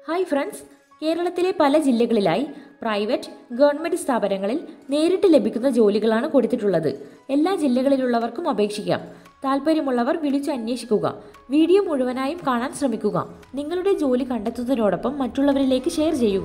hi friends കേരളത്തിലെ പല ജില്ലകളിലായി പ്രൈവറ്റ് ഗവൺമെന്റ് സ്ഥാപനങ്ങളിൽ നേരിട്ട് ലഭിക്കുന്ന ജോലികളാണ് കൊടുത്തിട്ടുള്ളത് എല്ലാ ജില്ലകളിലുള്ളവർക്കും അപേക്ഷിക്കാം താല്പര്യമുള്ളവർ വിളിച്ച് അന്വേഷിക്കുക വീഡിയോ മുഴുവനായും കാണാൻ ശ്രമിക്കുക നിങ്ങളുടെ ജോലി കണ്ടെത്തുന്നതിനോടൊപ്പം മറ്റുള്ളവരിലേക്ക് ഷെയർ ചെയ്യുക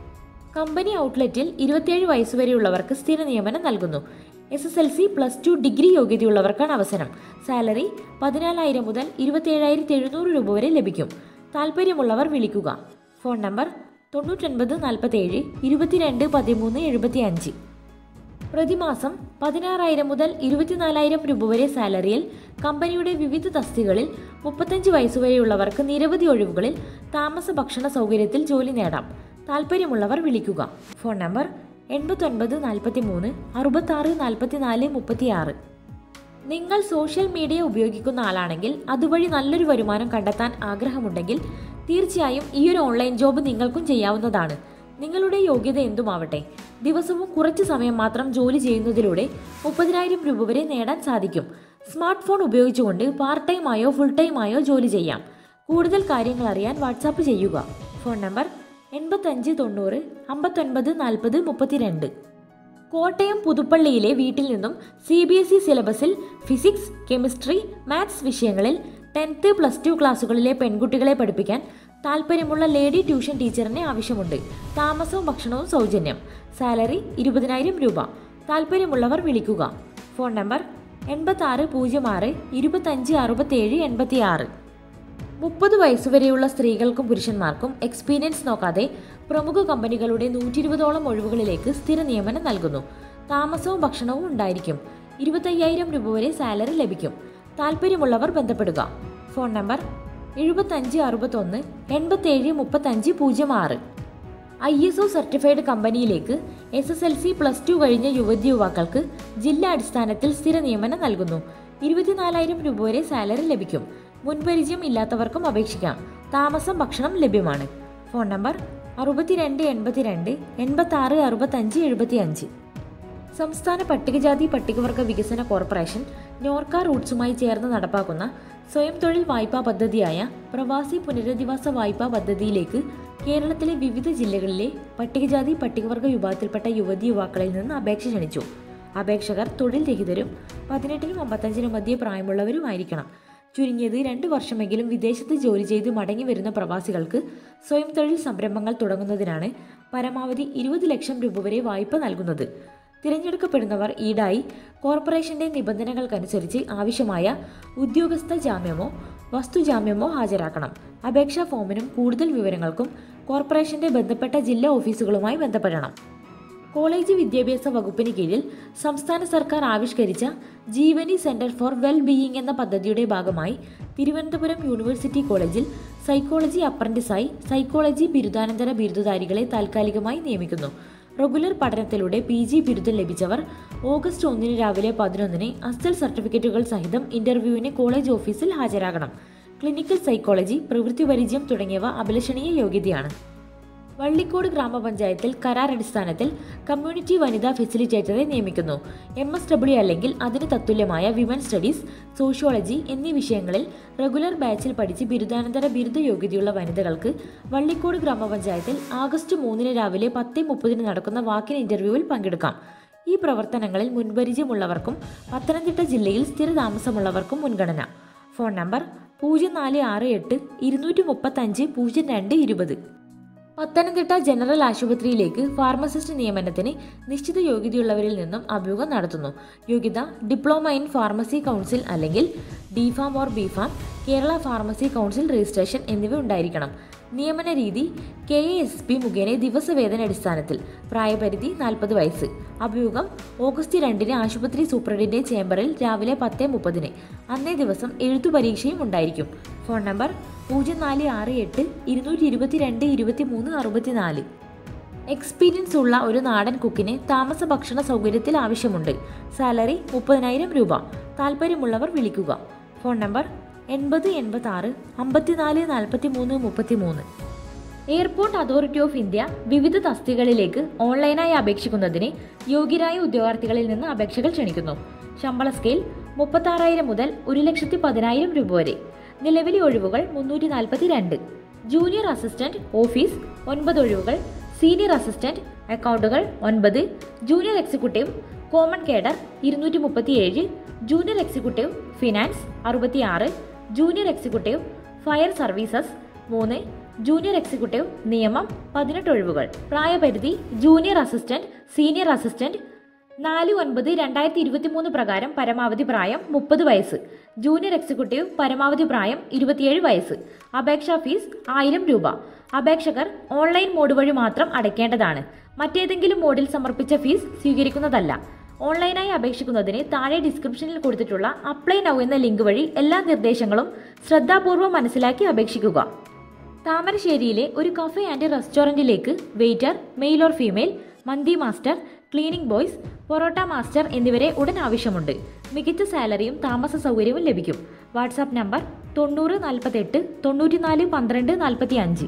കമ്പനി ഔട്ട്ലെറ്റിൽ ഇരുപത്തിയേഴ് വയസ്സുവരെയുള്ളവർക്ക് സ്ഥിര നിയമനം നൽകുന്നു S S L C plus two degree യോഗ്യതയുള്ളവർക്കാണ് അവസരം സാലറി പതിനാലായിരം മുതൽ ഇരുപത്തിയേഴായിരത്തി എഴുന്നൂറ് രൂപ വരെ ലഭിക്കും താല്പര്യമുള്ളവർ വിളിക്കുക ഫോൺ നമ്പർ തൊണ്ണൂറ്റൊൻപത് നാൽപ്പത്തേഴ് ഇരുപത്തിരണ്ട് പതിമൂന്ന് എഴുപത്തി അഞ്ച് പ്രതിമാസം പതിനാറായിരം മുതൽ ഇരുപത്തിനാലായിരം രൂപ വരെ സാലറിയിൽ കമ്പനിയുടെ വിവിധ തസ്തികളിൽ മുപ്പത്തഞ്ച് വയസ്സുവരെയുള്ളവർക്ക് നിരവധി ഒഴിവുകളിൽ താമസ ഭക്ഷണ സൗകര്യത്തിൽ ജോലി നേടാം താല്പര്യമുള്ളവർ വിളിക്കുക ഫോൺ നമ്പർ എൺപത്തൊൻപത് നാൽപ്പത്തി മൂന്ന് അറുപത്താറ് നാൽപ്പത്തിനാല് മുപ്പത്തിയാറ് നിങ്ങൾ സോഷ്യൽ മീഡിയ ഉപയോഗിക്കുന്ന ആളാണെങ്കിൽ അതുവഴി നല്ലൊരു വരുമാനം കണ്ടെത്താൻ ആഗ്രഹമുണ്ടെങ്കിൽ തീർച്ചയായും ഈ ഒരു ഓൺലൈൻ ജോബ് നിങ്ങൾക്കും ചെയ്യാവുന്നതാണ് നിങ്ങളുടെ യോഗ്യത എന്തുമാവട്ടെ ദിവസവും കുറച്ച് സമയം മാത്രം ജോലി ചെയ്യുന്നതിലൂടെ മുപ്പതിനായിരം രൂപ വരെ നേടാൻ സാധിക്കും സ്മാർട്ട് ഫോൺ ഉപയോഗിച്ചുകൊണ്ട് പാർട്ട് ടൈമായോ ഫുൾ ടൈമായോ ജോലി ചെയ്യാം കൂടുതൽ കാര്യങ്ങൾ അറിയാൻ വാട്സാപ്പ് ചെയ്യുക ഫോൺ നമ്പർ എൺപത്തഞ്ച് തൊണ്ണൂറ് അമ്പത്തൊൻപത് നാൽപ്പത് മുപ്പത്തിരണ്ട് കോട്ടയം പുതുപ്പള്ളിയിലെ വീട്ടിൽ നിന്നും സി ബി എസ് ഇ സിലബസിൽ ഫിസിക്സ് കെമിസ്ട്രി മാത്സ് വിഷയങ്ങളിൽ ടെൻത്ത് പ്ലസ് ടു ക്ലാസ്സുകളിലെ പെൺകുട്ടികളെ പഠിപ്പിക്കാൻ താല്പര്യമുള്ള ലേഡി ട്യൂഷൻ ടീച്ചറിനെ ആവശ്യമുണ്ട് താമസവും ഭക്ഷണവും സൗജന്യം സാലറി ഇരുപതിനായിരം രൂപ താല്പര്യമുള്ളവർ വിളിക്കുക ഫോൺ നമ്പർ എൺപത്താറ് പൂജ്യം ആറ് ഇരുപത്തഞ്ച് അറുപത്തേഴ് എൺപത്തി ആറ് മുപ്പത് വയസ്സുവരെയുള്ള സ്ത്രീകൾക്കും പുരുഷന്മാർക്കും എക്സ്പീരിയൻസ് നോക്കാതെ പ്രമുഖ കമ്പനികളുടെ നൂറ്റി ഇരുപതോളം ഒഴിവുകളിലേക്ക് സ്ഥിര നിയമനം നൽകുന്നു താമസവും ഭക്ഷണവും ഉണ്ടായിരിക്കും ഇരുപത്തയ്യായിരം രൂപ വരെ സാലറി ലഭിക്കും താല്പര്യമുള്ളവർ ബന്ധപ്പെടുക ഫോൺ നമ്പർ എഴുപത്തഞ്ച് അറുപത്തൊന്ന് എൺപത്തേഴ് മുപ്പത്തഞ്ച് പൂജ്യം ആറ് ഐ എസ് ഒ സർട്ടിഫൈഡ് കമ്പനിയിലേക്ക് S S L C plus two കഴിഞ്ഞ യുവതി യുവാക്കൾക്ക് ജില്ലാ അടിസ്ഥാനത്തിൽ സ്ഥിര നിയമനം നൽകുന്നു ഇരുപത്തിനാലായിരം രൂപ വരെ സാലറി ലഭിക്കും മുൻപരിചയം ഇല്ലാത്തവർക്കും അപേക്ഷിക്കാം താമസം ഭക്ഷണം ലഭ്യമാണ് ഫോൺ നമ്പർ അറുപത്തിരണ്ട് എൺപത്തിരണ്ട് എൺപത്തി ആറ് അറുപത്തഞ്ച് എഴുപത്തി അഞ്ച് സംസ്ഥാന പട്ടികജാതി പട്ടികവർഗ വികസന കോർപ്പറേഷൻ നോർക്ക റൂട്ട്സുമായി ചേർന്ന് നടപ്പാക്കുന്ന സ്വയം തൊഴിൽ വായ്പാ പദ്ധതിയായ പ്രവാസി പുനരധിവാസ വായ്പാ പദ്ധതിയിലേക്ക് കേരളത്തിലെ വിവിധ ജില്ലകളിലെ പട്ടികജാതി പട്ടികവർഗ വിഭാഗത്തിൽപ്പെട്ട യുവതി യുവാക്കളിൽ നിന്ന് അപേക്ഷ ക്ഷണിച്ചു അപേക്ഷകർ തൊഴിൽ രഹിതരും പതിനെട്ടിനും അമ്പത്തഞ്ചിനും മധ്യേ പ്രായമുള്ളവരുമായിരിക്കണം ചുരുങ്ങിയത് രണ്ട് വർഷമെങ്കിലും വിദേശത്ത് ജോലി ചെയ്ത് മടങ്ങി വരുന്ന പ്രവാസികൾക്ക് സ്വയം തൊഴിൽ സംരംഭങ്ങൾ തുടങ്ങുന്നതിനാണ് പരമാവധി ഇരുപത് ലക്ഷം രൂപ വരെ വായ്പ നൽകുന്നത് തിരഞ്ഞെടുക്കപ്പെടുന്നവർ ഈടായി കോർപ്പറേഷന്റെ നിബന്ധനകൾക്കനുസരിച്ച് ആവശ്യമായ ഉദ്യോഗസ്ഥ ജാമ്യമോ വസ്തുജാമ്യമോ ഹാജരാക്കണം അപേക്ഷാ ഫോമിനും കൂടുതൽ വിവരങ്ങൾക്കും കോർപ്പറേഷന്റെ ബന്ധപ്പെട്ട ജില്ലാ ഓഫീസുകളുമായി ബന്ധപ്പെടണം കോളേജ് വിദ്യാഭ്യാസ വകുപ്പിന് കീഴിൽ സംസ്ഥാന സർക്കാർ ആവിഷ്കരിച്ച Jeevani centre for well being എന്ന പദ്ധതിയുടെ ഭാഗമായി തിരുവനന്തപുരം യൂണിവേഴ്സിറ്റി കോളേജിൽ സൈക്കോളജി അപ്രന്റിസായി സൈക്കോളജി ബിരുദാനന്തര ബിരുദധാരികളെ താൽക്കാലികമായി നിയമിക്കുന്നു റെഗുലർ പഠനത്തിലൂടെ പി ജി ബിരുദം ലഭിച്ചവർ ഓഗസ്റ്റ് ഒന്നിന് രാവിലെ പതിനൊന്നിന് അസ്റ്റൽ സർട്ടിഫിക്കറ്റുകൾ സഹിതം ഇന്റർവ്യൂവിന് കോളേജ് ഓഫീസിൽ ഹാജരാകണം ക്ലിനിക്കൽ സൈക്കോളജി പ്രവൃത്തി പരിചയം തുടങ്ങിയവ അഭിലഷണീയ യോഗ്യതയാണ് വള്ളിക്കോട് ഗ്രാമപഞ്ചായത്തിൽ കരാർ അടിസ്ഥാനത്തിൽ കമ്മ്യൂണിറ്റി വനിതാ ഫെസിലിറ്റേറ്ററെ നിയമിക്കുന്നു എം എസ് ഡബ്ല്യു അല്ലെങ്കിൽ അതിന് തത്തുല്യമായ വിമൻ സ്റ്റഡീസ് സോഷ്യോളജി എന്നീ വിഷയങ്ങളിൽ റെഗുലർ ബാച്ചിൽ പഠിച്ച് ബിരുദാനന്തര ബിരുദ യോഗ്യതയുള്ള വനിതകൾക്ക് വള്ളിക്കോട് ഗ്രാമപഞ്ചായത്തിൽ ആഗസ്റ്റ് മൂന്നിന് രാവിലെ പത്ത് മുപ്പതിന് നടക്കുന്ന വാക്കിൻ ഇന്റർവ്യൂവിൽ പങ്കെടുക്കാം ഈ പ്രവർത്തനങ്ങളിൽ മുൻപരിചയമുള്ളവർക്കും പത്തനംതിട്ട ജില്ലയിൽ സ്ഥിരതാമസമുള്ളവർക്കും മുൻഗണന ഫോൺ നമ്പർ പൂജ്യം നാല് ആറ് എട്ട് ഇരുന്നൂറ്റി മുപ്പത്തഞ്ച് പൂജ്യം രണ്ട് ഇരുപത് പത്തനംതിട്ട ജനറൽ ആശുപത്രിയിലേക്ക് ഫാർമസിസ്റ്റ് നിയമനത്തിന് നിശ്ചിത യോഗ്യതയുള്ളവരിൽ നിന്നും അഭിമുഖം നടത്തുന്നു യോഗ്യത ഡിപ്ലോമ ഇൻ ഫാർമസി കൗൺസിൽ അല്ലെങ്കിൽ D Pharm or B Pharm Kerala pharmacy council registration എന്നിവ ഉണ്ടായിരിക്കണം നിയമന രീതി കെ എ എസ് പി മുഖേന ദിവസവേതന അടിസ്ഥാനത്തിൽ പ്രായപരിധി നാൽപ്പത് വയസ്സ് അഭിമുഖം ഓഗസ്റ്റ് രണ്ടിന് ആശുപത്രി സൂപ്രണ്ടിന്റെ ചേംബറിൽ രാവിലെ പത്ത് മുപ്പതിന് അന്നേ ദിവസം എഴുത്തു പരീക്ഷയും ഉണ്ടായിരിക്കും ഫോൺ നമ്പർ പൂജ്യം നാല് ആറ് എട്ട് ഇരുന്നൂറ്റി ഇരുപത്തിരണ്ട് ഇരുപത്തി മൂന്ന് അറുപത്തിനാല് എക്സ്പീരിയൻസ് ഉള്ള ഒരു നാടൻ കുക്കിന് താമസ ഭക്ഷണ സൗകര്യത്തിൽ ആവശ്യമുണ്ട് സാലറി മുപ്പതിനായിരം രൂപ താല്പര്യമുള്ളവർ വിളിക്കുക ഫോൺ നമ്പർ എൺപത് എൺപത്തി ആറ് അമ്പത്തിനാല് നാൽപ്പത്തി മൂന്ന് മുപ്പത്തി മൂന്ന് എയർപോർട്ട് അതോറിറ്റി ഓഫ് ഇന്ത്യ വിവിധ തസ്തികകളിലേക്ക് ഓൺലൈനായി അപേക്ഷിക്കുന്നതിന് യോഗ്യരായ ഉദ്യോഗാർത്ഥികളിൽ നിന്ന് അപേക്ഷകൾ ക്ഷണിക്കുന്നു ശമ്പള സ്കെയിൽ മുപ്പത്താറായിരം മുതൽ ഒരു ലക്ഷത്തി പതിനായിരം രൂപ വരെ നിലവിലെ ഒഴിവുകൾ മുന്നൂറ്റി നാൽപ്പത്തി രണ്ട് ജൂനിയർ അസിസ്റ്റന്റ് ഓഫീസ് ഒൻപത് ഒഴിവുകൾ സീനിയർ അസിസ്റ്റന്റ് അക്കൗണ്ടുകൾ ഒൻപത് ജൂനിയർ എക്സിക്യൂട്ടീവ് കോമൺ കേഡർ ഇരുന്നൂറ്റി മുപ്പത്തിയേഴ് ജൂനിയർ എക്സിക്യൂട്ടീവ് ഫിനാൻസ് അറുപത്തിയാറ് ജൂനിയർ എക്സിക്യൂട്ടീവ് ഫയർ സർവീസസ് മൂന്ന് ജൂനിയർ എക്സിക്യൂട്ടീവ് നിയമം പതിനെട്ട് ഒഴിവുകൾ പ്രായപരിധി ജൂനിയർ അസിസ്റ്റന്റ് സീനിയർ അസിസ്റ്റന്റ് നാല് ഒൻപത് രണ്ടായിരത്തി ഇരുപത്തി മൂന്ന് പ്രകാരം പരമാവധി പ്രായം മുപ്പത് വയസ്സ് ജൂനിയർ എക്സിക്യൂട്ടീവ് പരമാവധി പ്രായം ഇരുപത്തിയേഴ് വയസ്സ് അപേക്ഷാ ഫീസ് ആയിരം രൂപ അപേക്ഷകർ ഓൺലൈൻ മോഡ് വഴി മാത്രം അടയ്ക്കേണ്ടതാണ് മറ്റേതെങ്കിലും മോഡിൽ സമർപ്പിച്ച ഫീസ് സ്വീകരിക്കുന്നതല്ല ഓൺലൈനായി അപേക്ഷിക്കുന്നതിന് താഴെ ഡിസ്ക്രിപ്ഷനിൽ കൊടുത്തിട്ടുള്ള അപ്ലൈ നൗ എന്ന ലിങ്ക് വഴി എല്ലാ നിർദ്ദേശങ്ങളും ശ്രദ്ധാപൂർവ്വം മനസ്സിലാക്കി അപേക്ഷിക്കുക താമരശ്ശേരിയിലെ ഒരു കഫേ ആൻഡ് റെസ്റ്റോറൻറ്റിലേക്ക് വെയിറ്റർ മെയിൽ ഓർ ഫീമെയിൽ മന്തി master cleaning boys parotta master എന്നിവരെ ഉടൻ ആവശ്യമുണ്ട് മികച്ച സാലറിയും താമസ സൗകര്യവും ലഭിക്കും വാട്സാപ്പ് നമ്പർ തൊണ്ണൂറ് നാൽപ്പത്തെട്ട് തൊണ്ണൂറ്റിനാല് പന്ത്രണ്ട് നാൽപ്പത്തി അഞ്ച്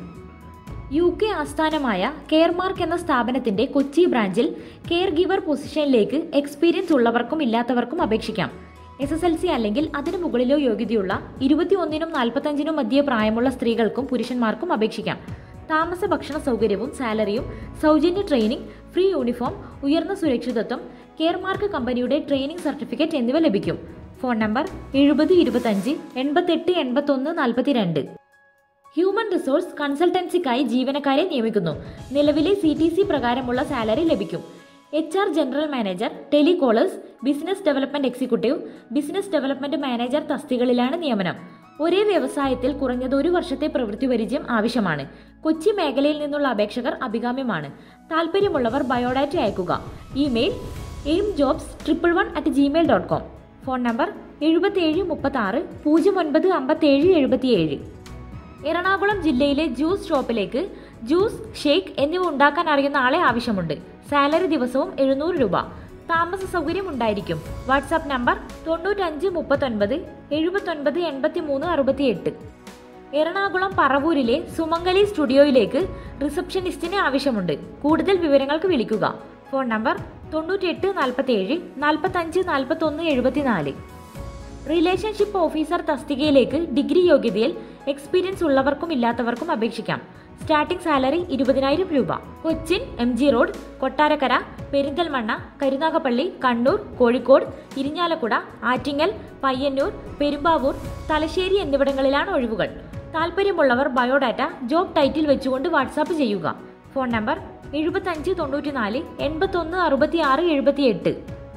യു കെ ആസ്ഥാനമായ കെയർമാർക്ക് എന്ന സ്ഥാപനത്തിന്റെ കൊച്ചി ബ്രാഞ്ചിൽ കെയർ ഗിവർ പൊസിഷനിലേക്ക് എക്സ്പീരിയൻസ് ഉള്ളവർക്കും ഇല്ലാത്തവർക്കും അപേക്ഷിക്കാം എസ് എസ് എൽ സി അല്ലെങ്കിൽ അതിനു മുകളിലോ യോഗ്യതയുള്ള ഇരുപത്തിയൊന്നിനും നാൽപ്പത്തഞ്ചിനും മധ്യേ പ്രായമുള്ള സ്ത്രീകൾക്കും പുരുഷന്മാർക്കും അപേക്ഷിക്കാം താമസ ഭക്ഷണ സൗകര്യവും സാലറിയും സൗജന്യ ട്രെയിനിങ് ഫ്രീ യൂണിഫോം ഉയർന്ന സുരക്ഷിതത്വം കെയർമാർക്ക് കമ്പനിയുടെ ട്രെയിനിങ് സർട്ടിഫിക്കറ്റ് എന്നിവ ലഭിക്കും ഫോൺ നമ്പർ എഴുപത് ഇരുപത്തഞ്ച് എൺപത്തെട്ട് എൺപത്തൊന്ന് നാൽപ്പത്തിരണ്ട് ഹ്യൂമൻ റിസോഴ്സ് കൺസൾട്ടൻസിക്കായി ജീവനക്കാരെ നിയമിക്കുന്നു നിലവിലെ സി ടി സി പ്രകാരമുള്ള സാലറി ലഭിക്കും H R general manager telecallers business development executive business development manager തസ്തികളിലാണ് നിയമനം ഒരേ വ്യവസായത്തിൽ കുറഞ്ഞത് ഒരു വർഷത്തെ പ്രവൃത്തി പരിചയം ആവശ്യമാണ് കൊച്ചി മേഖലയിൽ നിന്നുള്ള അപേക്ഷകർ അഭികാമ്യമാണ് താല്പര്യമുള്ളവർ ബയോഡാറ്റ അയക്കുക email aim jobs triple one at gmail dot com phone number എഴുപത്തിയേഴ് മുപ്പത്തി ആറ് പൂജ്യം ഒൻപത് അമ്പത്തേഴ് എഴുപത്തിയേഴ് എറണാകുളം ജില്ലയിലെ ജ്യൂസ് ഷോപ്പിലേക്ക് ജ്യൂസ് ഷേക്ക് എന്നിവ ഉണ്ടാക്കാൻ അറിയുന്ന ആളെ ആവശ്യമുണ്ട് സാലറി ദിവസവും എഴുന്നൂറ് രൂപ താമസ സൗകര്യം ഉണ്ടായിരിക്കും വാട്സാപ്പ് നമ്പർ തൊണ്ണൂറ്റഞ്ച് മുപ്പത്തൊൻപത് എഴുപത്തൊൻപത് എൺപത്തി മൂന്ന് അറുപത്തിയെട്ട് എറണാകുളം പറവൂരിലെ സുമംഗലി സ്റ്റുഡിയോയിലേക്ക് റിസപ്ഷനിസ്റ്റിന് ആവശ്യമുണ്ട് കൂടുതൽ വിവരങ്ങൾക്ക് വിളിക്കുക ഫോൺ നമ്പർ തൊണ്ണൂറ്റിയെട്ട് നാൽപ്പത്തേഴ് നാൽപ്പത്തഞ്ച് നാൽപ്പത്തൊന്ന് എഴുപത്തിനാല് റിലേഷൻഷിപ്പ് ഓഫീസർ തസ്തികയിലേക്ക് ഡിഗ്രി യോഗ്യതയിൽ എക്സ്പീരിയൻസ് ഉള്ളവർക്കും ഇല്ലാത്തവർക്കും അപേക്ഷിക്കാം സ്റ്റാർട്ടിംഗ് സാലറി ഇരുപതിനായിരം രൂപ Cochin M G road Kottarakkara Perinthalmanna Karunagappally Kannur Kozhikode Irinjalakuda Attingal Payyanur Perumbavoor Thalassery എന്നിവിടങ്ങളിലാണ് ഒഴിവുകൾ താല്പര്യമുള്ളവർ ബയോഡാറ്റ ജോബ് ടൈറ്റിൽ വെച്ചുകൊണ്ട് വാട്സാപ്പ് ചെയ്യുക ഫോൺ നമ്പർ എഴുപത്തഞ്ച് തൊണ്ണൂറ്റിനാല് എൺപത്തൊന്ന് അറുപത്തിയാറ് എഴുപത്തിയെട്ട്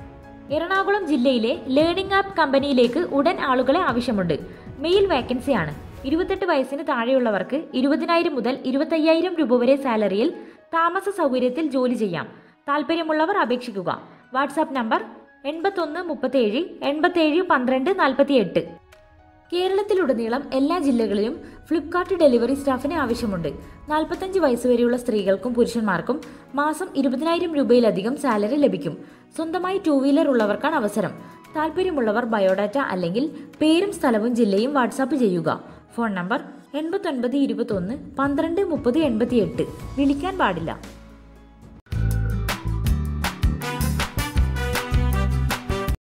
എറണാകുളം ജില്ലയിലെ ലേണിംഗ് ആപ്പ് കമ്പനിയിലേക്ക് ഉടൻ ആളുകളെ ആവശ്യമുണ്ട് മെയിൽ വേക്കൻസിയാണ് ഇരുപത്തെട്ട് വയസ്സിന് താഴെയുള്ളവർക്ക് ഇരുപതിനായിരം മുതൽ ഇരുപത്തയ്യായിരം രൂപ വരെ സാലറിയിൽ താമസ സൗകര്യത്തിൽ ജോലി ചെയ്യാം താല്പര്യമുള്ളവർ അപേക്ഷിക്കുക വാട്സാപ്പ് നമ്പർ എൺപത്തൊന്ന് മുപ്പത്തേഴ് എൺപത്തേഴ് പന്ത്രണ്ട് നാൽപ്പത്തിയെട്ട് കേരളത്തിലുടനീളം എല്ലാ ജില്ലകളിലും ഫ്ലിപ്കാർട്ട് ഡെലിവറി സ്റ്റാഫിന് ആവശ്യമുണ്ട് നാൽപ്പത്തഞ്ച് വയസ്സുവരെയുള്ള സ്ത്രീകൾക്കും പുരുഷന്മാർക്കും മാസം ഇരുപതിനായിരം രൂപയിലധികം സാലറി ലഭിക്കും സ്വന്തമായി ടൂ വീലർ ഉള്ളവർക്കാണ് അവസരം താല്പര്യമുള്ളവർ ബയോഡാറ്റ അല്ലെങ്കിൽ പേരും സ്ഥലവും ജില്ലയും വാട്സാപ്പ് ചെയ്യുക ഫോൺ നമ്പർ എൺപത്തൊൻപത് ഇരുപത്തൊന്ന് പന്ത്രണ്ട് മുപ്പത് എൺപത്തിയെട്ട് വിളിക്കാൻ പാടില്ല